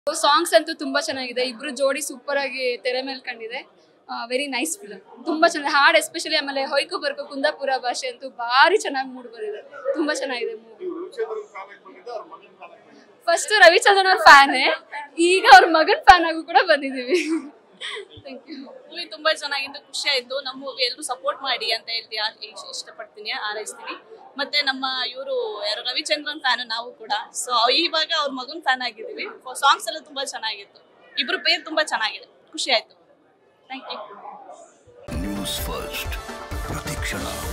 songs ಅಂತೂ ತುಂಬಾ ಚೆನ್ನಾಗಿದೆ ಇಬ್ರು ಜೋಡಿ ಸೂಪರ್ ಆಗಿ ತೆರೆ ಮೇಲೆ ಕಂಡಿದೆ ವೆರಿ ನೈಸ್ ಫಿಲಮ್ ತುಂಬಾ ಚೆನ್ನಾಗಿ ಹಾಡು ಎಸ್ಪೆಷಲಿ ಆಮೇಲೆ ಹೊಯ್ಕೋ ಬರ್ಕೋ ಕುಂದಾಪುರ ಭಾಷೆ ಅಂತೂ ಭಾರಿ ಚೆನ್ನಾಗಿ ಮೂಡ್ ಬಂದಿದೆ ತುಂಬಾ ಚೆನ್ನಾಗಿದೆ ಮೂವಿ ಫಸ್ಟ್ ರವಿಚಂದ್ರನ್ ಅವ್ರ ಫ್ಯಾನೇ ಈಗ ಅವ್ರ ಮಗನ್ ಫ್ಯಾನ್ ಆಗು ಕೂಡ ಬಂದಿದೀವಿ ಥ್ಯಾಂಕ್ ಯು ಮೂವಿ ತುಂಬಾ ಚೆನ್ನಾಗಿದ್ದು ಖುಷಿ ಆಯ್ತು ನಮ್ಮ ಮೂವಿ ಎಲ್ಲರೂ ಸಪೋರ್ಟ್ ಮಾಡಿ ಅಂತ ಹೇಳ್ತಿ ಆ- ಇಷ್ಟ- ಇಷ್ಟಪಡ್ತೀನಿ ಹಾರೈಸ್ತೀನಿ ಮತ್ತೆ ನಮ್ಮ ಇವರು ಯಾರು ರವಿಚಂದ್ರನ್ ಫ್ಯಾನ್ ನಾವು ಕೂಡ ಸೊ ಇವಾಗ ಅವ್ರ ಮಗನ್ ಫ್ಯಾನ್ ಆಗಿದ್ದೀವಿ ಸಾಂಗ್ಸ್ ಎಲ್ಲ ತುಂಬಾ ಚೆನ್ನಾಗಿತ್ತು ಇಬ್ರು ಪೇರ್ ತುಂಬಾ ಚೆನ್ನಾಗಿದೆ ಖುಷಿ ಆಯ್ತು ಥ್ಯಾಂಕ್ ಯು ನ್ಯೂಸ್ ಫಸ್ಟ್ ಪ್ರತಿಕ್ಷಣ